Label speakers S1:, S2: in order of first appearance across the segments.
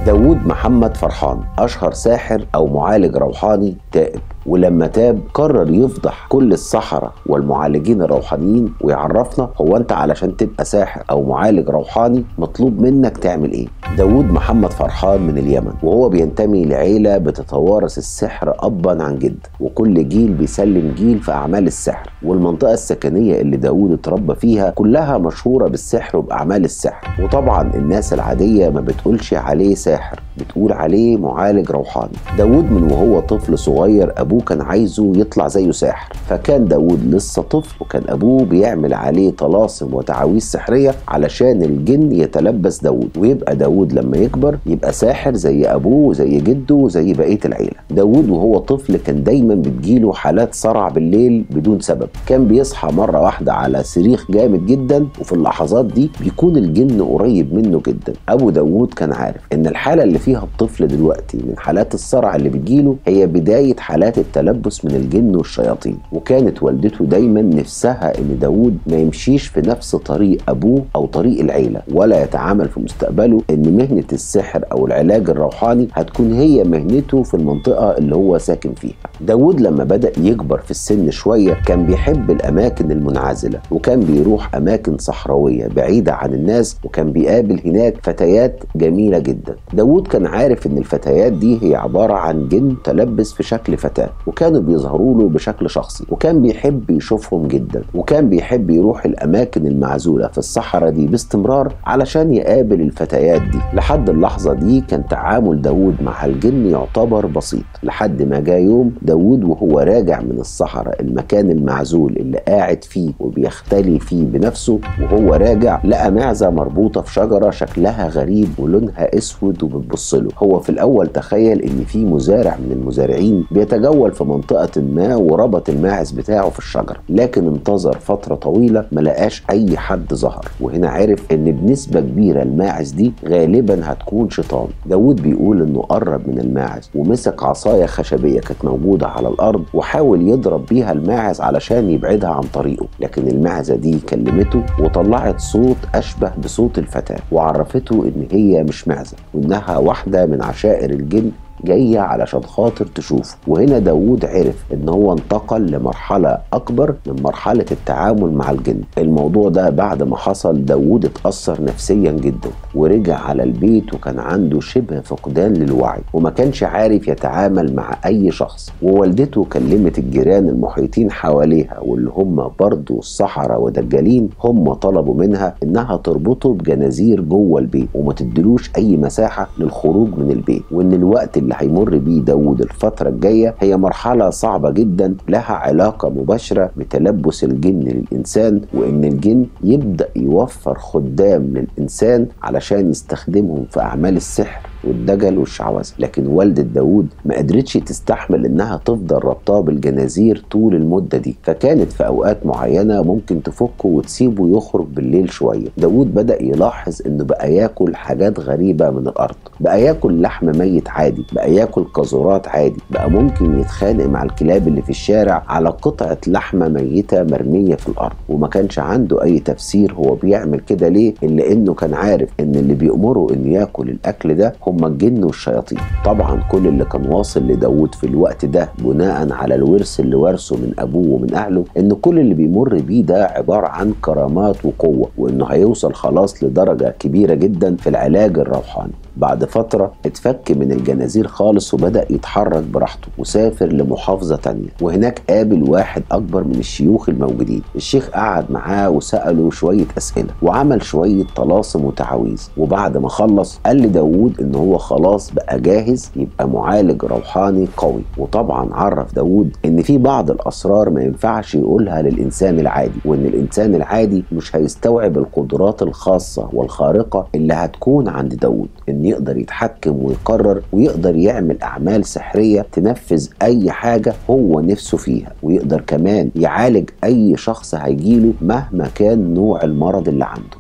S1: داوود محمد فرحان أشهر ساحر أو معالج روحاني تائب ولما تاب قرر يفضح كل السحرة والمعالجين الروحانيين ويعرفنا هو انت علشان تبقى ساحر او معالج روحاني مطلوب منك تعمل ايه داود محمد فرحان من اليمن وهو بينتمي لعيلة بتتوارث السحر ابا عن جد وكل جيل بيسلم جيل في اعمال السحر والمنطقة السكنية اللي داود اتربى فيها كلها مشهورة بالسحر وباعمال السحر وطبعا الناس العادية ما بتقولش عليه ساحر بتقول عليه معالج روحاني داود من وهو طفل صغير ابوه كان عايزه يطلع زيه ساحر فكان داود لسه طفل وكان ابوه بيعمل عليه طلاسم وتعاويذ سحريه علشان الجن يتلبس داود ويبقى داود لما يكبر يبقى ساحر زي ابوه وزي جده وزي بقيه العيله داود وهو طفل كان دايما بتجيله حالات صرع بالليل بدون سبب كان بيصحى مره واحده على صريخ جامد جدا وفي اللحظات دي بيكون الجن قريب منه جدا ابو داود كان عارف ان الحاله اللي فيها الطفل دلوقتي من حالات الصرع اللي بتجيله هي بدايه حالات التلبس من الجن والشياطين وكانت والدته دايما نفسها ان داود ما يمشيش في نفس طريق ابوه او طريق العيله ولا يتعامل في مستقبله ان مهنه السحر او العلاج الروحاني هتكون هي مهنته في المنطقه اللي هو ساكن فيها داود لما بدا يكبر في السن شويه كان بيحب الاماكن المنعزله وكان بيروح اماكن صحراويه بعيده عن الناس وكان بيقابل هناك فتيات جميله جدا داود كان عارف ان الفتيات دي هي عباره عن جن تلبس في شكل فتاه وكانوا بيظهروا له بشكل شخصي وكان بيحب يشوفهم جدا وكان بيحب يروح الاماكن المعزوله في الصحراء دي باستمرار علشان يقابل الفتيات دي لحد اللحظه دي كان تعامل داود مع الجن يعتبر بسيط لحد ما جاء يوم داود وهو راجع من الصحراء المكان المعزول اللي قاعد فيه وبيختلي فيه بنفسه وهو راجع لقى معزه مربوطه في شجره شكلها غريب ولونها اسود وبتبص له هو في الاول تخيل ان في مزارع من المزارعين بيتجول في منطقه ما وربط الماعز بتاعه في الشجره لكن انتظر فتره طويله ما لقاش اي حد ظهر وهنا عرف ان بنسبه كبيره الماعز دي غالبا هتكون شيطان داود بيقول انه قرب من الماعز ومسك عصايه خشبيه كانت موجوده على الارض وحاول يضرب بيها الماعز علشان يبعدها عن طريقه لكن المعزه دي كلمته وطلعت صوت اشبه بصوت الفتاه وعرفته ان هي مش معزه وانها واحده من عشائر الجن جاية علشان خاطر تشوفه وهنا داوود عرف ان هو انتقل لمرحلة اكبر من مرحلة التعامل مع الجن الموضوع ده بعد ما حصل داوود اتأثر نفسيا جدا ورجع على البيت وكان عنده شبه فقدان للوعي وما كانش عارف يتعامل مع اي شخص ووالدته كلمت الجيران المحيطين حواليها واللي هم برضه الصحراء ودجالين هم طلبوا منها انها تربطه بجنازير جوه البيت وما تدلوش اي مساحة للخروج من البيت وان الوقت اللي هيمر بيه داود الفترة الجاية هي مرحلة صعبة جدا لها علاقة مباشرة بتلبس الجن للإنسان وإن الجن يبدأ يوفر خدام للإنسان علشان يستخدمهم في أعمال السحر والدجل والشعوذة لكن والدة داود ما قدرتش تستحمل انها تفضل ربطاه بالجنازير طول المدة دي فكانت في اوقات معينة ممكن تفكه وتسيبه يخرج بالليل شوية داود بدأ يلاحظ انه بقى ياكل حاجات غريبة من الارض بقى ياكل لحم ميت عادي بقى ياكل قاذورات عادي بقى ممكن يتخانق مع الكلاب اللي في الشارع على قطعة لحمة ميتة مرمية في الارض وما كانش عنده اي تفسير هو بيعمل كده ليه الا انه كان عارف ان اللي بيأمره انه ياكل الاكل ده هم الجن والشياطين طبعا كل اللي كان واصل لداود في الوقت ده بناء على الورث اللي ورثه من ابوه ومن اهله ان كل اللي بيمر بيه ده عبارة عن كرامات وقوة وانه هيوصل خلاص لدرجة كبيرة جدا في العلاج الروحاني بعد فترة اتفك من الجنازير خالص وبدأ يتحرك براحته وسافر لمحافظة تانية وهناك قابل واحد أكبر من الشيوخ الموجودين الشيخ قعد معاه وسأله شوية أسئلة وعمل شوية طلاسم وتعاويذ وبعد ما خلص قال لداود إن هو خلاص بقى جاهز يبقى معالج روحاني قوي وطبعا عرف داود إن في بعض الأسرار ما ينفعش يقولها للإنسان العادي وإن الإنسان العادي مش هيستوعب القدرات الخاصة والخارقة اللي هتكون عند داود إن يقدر يتحكم ويقرر ويقدر يعمل أعمال سحرية تنفذ أي حاجة هو نفسه فيها ويقدر كمان يعالج أي شخص هيجيله مهما كان نوع المرض اللي عنده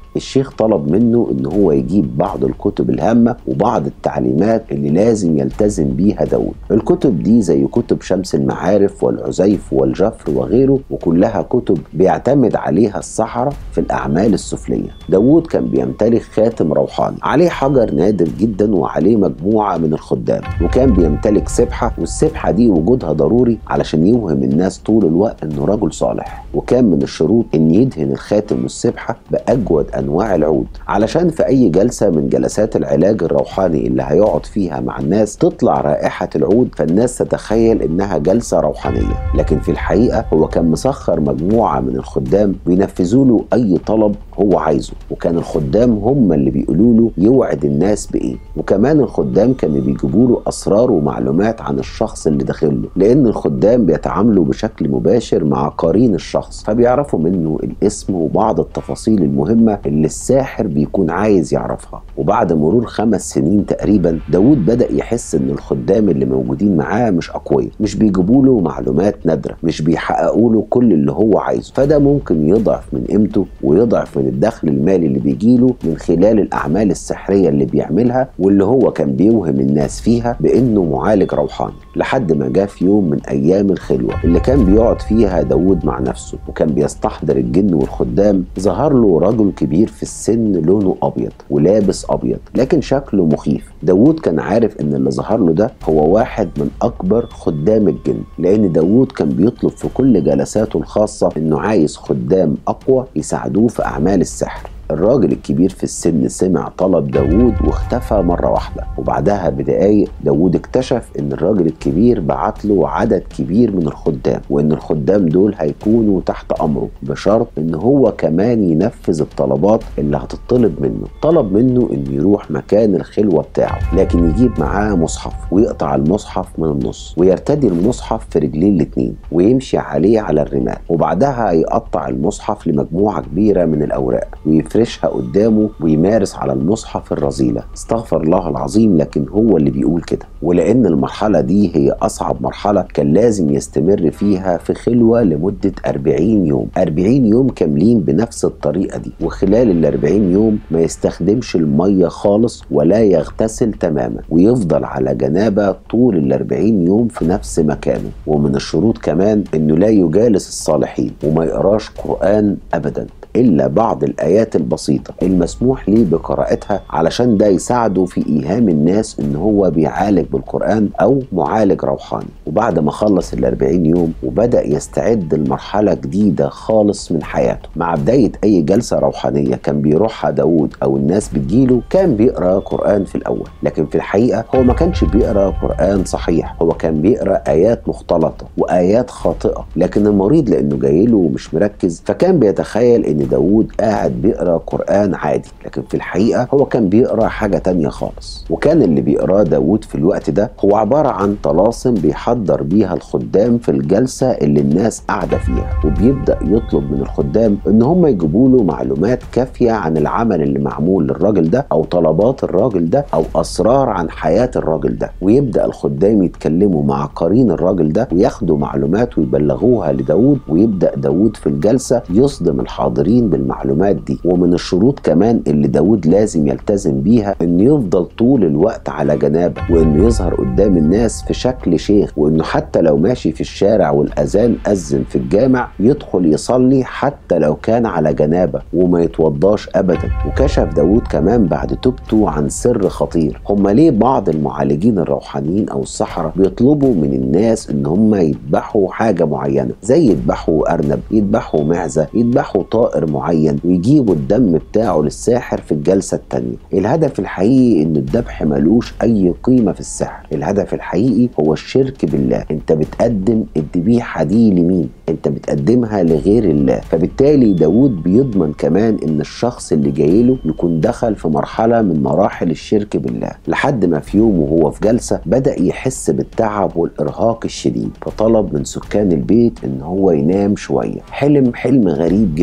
S1: الشيخ طلب منه ان هو يجيب بعض الكتب الهامة وبعض التعليمات اللي لازم يلتزم بيها داود الكتب دي زي كتب شمس المعارف والعزيف والجفر وغيره وكلها كتب بيعتمد عليها السحرة في الأعمال السفلية داود كان بيمتلك خاتم روحاني عليه حجر نادر جدا وعليه مجموعة من الخدام وكان بيمتلك سبحة والسبحة دي وجودها ضروري علشان يوهم الناس طول الوقت انه رجل صالح وكان من الشروط ان يدهن الخاتم والسبحة بأجود أنواع العود علشان في أي جلسة من جلسات العلاج الروحاني اللي هيقعد فيها مع الناس تطلع رائحة العود فالناس تتخيل إنها جلسة روحانية لكن في الحقيقة هو كان مسخر مجموعة من الخدام بينفذوا له أي طلب هو عايزه وكان الخدام هم اللي بيقولوا له يوعد الناس بايه وكمان الخدام كانوا بيجيبوا له اسرار ومعلومات عن الشخص اللي داخل له لان الخدام بيتعاملوا بشكل مباشر مع قرين الشخص فبيعرفوا منه الاسم وبعض التفاصيل المهمه اللي الساحر بيكون عايز يعرفها وبعد مرور خمس سنين تقريبا داود بدا يحس ان الخدام اللي موجودين معاه مش اقوياء مش بيجيبوا له معلومات نادره مش بيحققوا له كل اللي هو عايزه فده ممكن يضعف من قيمته ويضعف من الدخل المالي اللي بيجيله من خلال الأعمال السحرية اللي بيعملها واللي هو كان بيوهم الناس فيها بأنه معالج روحاني لحد ما جاء في يوم من أيام الخلوة اللي كان بيقعد فيها داود مع نفسه وكان بيستحضر الجن والخدام ظهر له رجل كبير في السن لونه أبيض ولابس أبيض لكن شكله مخيف داود كان عارف ان اللي ظهر له ده هو واحد من اكبر خدام الجن لان داود كان بيطلب في كل جلساته الخاصة انه عايز خدام اقوى يساعدوه في اعمال السحر الراجل الكبير في السن سمع طلب داوود واختفى مرة واحدة وبعدها بدقايق داوود اكتشف ان الراجل الكبير بعت له عدد كبير من الخدام وان الخدام دول هيكونوا تحت امره بشرط ان هو كمان ينفذ الطلبات اللي هتطلب منه طلب منه انه يروح مكان الخلوة بتاعه لكن يجيب معاه مصحف ويقطع المصحف من النص ويرتدي المصحف في رجليه الاتنين ويمشي عليه على الرمال وبعدها يقطع المصحف لمجموعة كبيرة من الأوراق ويفرشها قدامه ويمارس على المصحف الرذيلة استغفر الله العظيم لكن هو اللي بيقول كده ولأن المرحلة دي هي أصعب مرحلة كان لازم يستمر فيها في خلوة لمدة 40 يوم 40 يوم كاملين بنفس الطريقة دي وخلال ال 40 يوم ما يستخدمش المية خالص ولا يغتسل تماما ويفضل على جنابة طول ال 40 يوم في نفس مكانه ومن الشروط كمان انه لا يجالس الصالحين وما يقراش قرآن ابدا الا بعض الايات البسيطه المسموح ليه بقراءتها علشان ده يساعده في ايهام الناس ان هو بيعالج بالقران او معالج روحاني وبعد ما خلص ال 40 يوم وبدا يستعد لمرحله جديده خالص من حياته مع بدايه اي جلسه روحانيه كان بيروحها داود او الناس بتجيله كان بيقرا قران في الاول لكن في الحقيقه هو ما كانش بيقرا قران صحيح هو كان بيقرا ايات مختلطه وايات خاطئه لكن المريض لانه جاي له مش مركز فكان بيتخيل ان داود قاعد بيقرا قرآن عادي لكن في الحقيقة هو كان بيقرا حاجة تانية خالص وكان اللي بيقراه داود في الوقت ده هو عبارة عن طلاسم بيحضر بيها الخدام في الجلسة اللي الناس قاعدة فيها وبيبدأ يطلب من الخدام ان هم يجيبوا له معلومات كافية عن العمل اللي معمول للراجل ده او طلبات الراجل ده او اسرار عن حياة الراجل ده ويبدأ الخدام يتكلموا مع قرين الراجل ده وياخدوا معلومات ويبلغوها لداود ويبدأ داود في الجلسة يصدم الحاضرين بالمعلومات دي ومن الشروط كمان اللي داود لازم يلتزم بيها انه يفضل طول الوقت على جنابه وانه يظهر قدام الناس في شكل شيخ وانه حتى لو ماشي في الشارع والاذان اذن في الجامع يدخل يصلي حتى لو كان على جنابه وما يتوضاش ابدا وكشف داود كمان بعد توبته عن سر خطير هم ليه بعض المعالجين الروحانيين او السحرة بيطلبوا من الناس ان هم يذبحوا حاجة معينة زي يذبحوا ارنب يذبحوا معزة يذبحوا طائر معين ويجيبوا الدم بتاعه للساحر في الجلسة التانية الهدف الحقيقي ان الذبح ملوش اي قيمة في السحر الهدف الحقيقي هو الشرك بالله انت بتقدم الذبيحة دي لمين انت بتقدمها لغير الله فبالتالي داود بيضمن كمان ان الشخص اللي جاي له يكون دخل في مرحلة من مراحل الشرك بالله لحد ما في يوم وهو في جلسة بدأ يحس بالتعب والإرهاق الشديد فطلب من سكان البيت ان هو ينام شوية حلم حلم غريب جدا حلم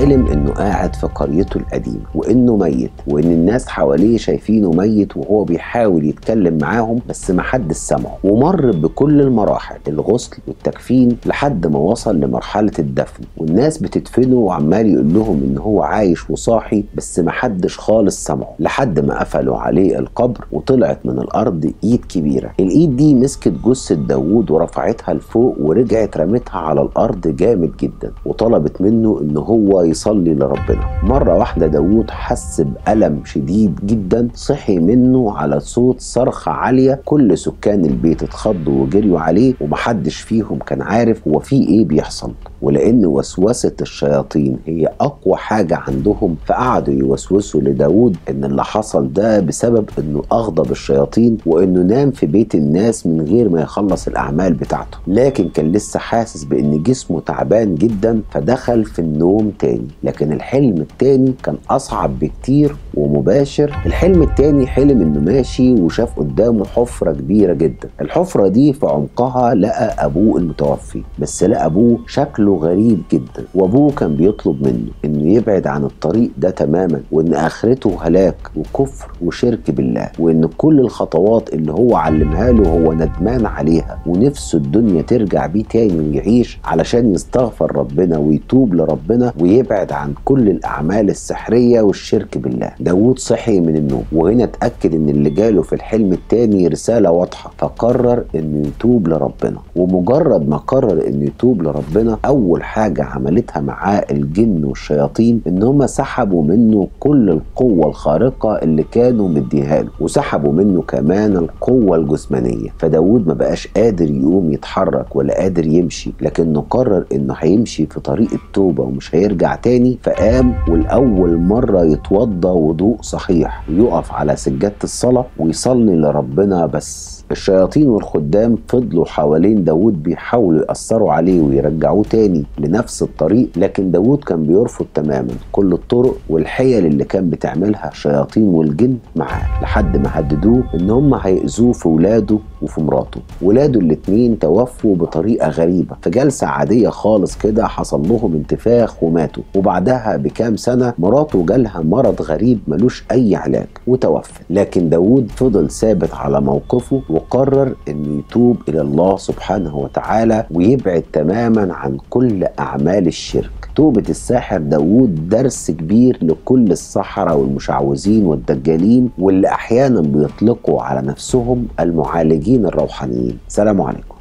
S1: حلم انه قاعد في قريته القديمه وانه ميت وان الناس حواليه شايفينه ميت وهو بيحاول يتكلم معاهم بس محدش سمعه ومر بكل المراحل الغسل والتكفين لحد ما وصل لمرحله الدفن والناس بتدفنه وعمال يقول لهم ان هو عايش وصاحي بس محدش خالص سمعه لحد ما قفلوا عليه القبر وطلعت من الارض ايد كبيره الايد دي مسكت جثه داوود ورفعتها لفوق ورجعت رمتها على الارض جامد جدا وطلبت منه ان هو يصلي لربنا مره واحده داوود حس بألم شديد جدا صحي منه على صوت صرخة عالية كل سكان البيت اتخضوا وجريوا عليه ومحدش فيهم كان عارف هو في ايه بيحصل ولأن وسوسة الشياطين هي أقوى حاجة عندهم فقعدوا يوسوسوا لداود إن اللي حصل ده بسبب إنه أغضب الشياطين وإنه نام في بيت الناس من غير ما يخلص الأعمال بتاعته لكن كان لسه حاسس بإن جسمه تعبان جدا فدخل في النوم تاني لكن الحلم التاني كان أصعب بكتير ومباشر الحلم التاني حلم إنه ماشي وشاف قدامه حفرة كبيرة جدا الحفرة دي في عمقها لقى أبوه المتوفي بس لقى أبوه شكله غريب جدا وابوه كان بيطلب منه انه يبعد عن الطريق ده تماما وان اخرته هلاك وكفر وشرك بالله وان كل الخطوات اللي هو علمها له هو ندمان عليها ونفسه الدنيا ترجع بيه تاني ويعيش علشان يستغفر ربنا ويتوب لربنا ويبعد عن كل الاعمال السحريه والشرك بالله داود صحي من النوم وهنا اتاكد ان اللي جاله في الحلم التاني رساله واضحه فقرر انه يتوب لربنا ومجرد ما قرر انه يتوب لربنا اول حاجه عملتها معاه الجن والشياطين ان هم سحبوا منه كل القوه الخارقه اللي كانوا مديها له وسحبوا منه كمان القوه الجسمانيه فداود ما بقاش قادر يقوم يتحرك ولا قادر يمشي لكنه قرر انه هيمشي في طريق التوبه ومش هيرجع تاني فقام والاول مره يتوضى وضوء صحيح ويقف على سجاده الصلاه ويصلي لربنا بس الشياطين والخدام فضلوا حوالين داود بيحاولوا يأثروا عليه ويرجعوه تاني لنفس الطريق لكن داود كان بيرفض تماما كل الطرق والحيل اللي كان بتعملها الشياطين والجن معاه لحد ما هددوه ان هم هيأذوه في ولاده وفي مراته ولاده الاتنين توفوا بطريقة غريبة في جلسة عادية خالص كده حصل لهم انتفاخ وماتوا وبعدها بكام سنة مراته جالها مرض غريب ملوش أي علاج وتوفت لكن داود فضل ثابت على موقفه وقرر انه يتوب الى الله سبحانه وتعالى ويبعد تماما عن كل اعمال الشرك توبة الساحر داوود درس كبير لكل السحرة والمشعوذين والدجالين واللي أحيانا بيطلقوا على نفسهم المعالجين الروحانيين سلام عليكم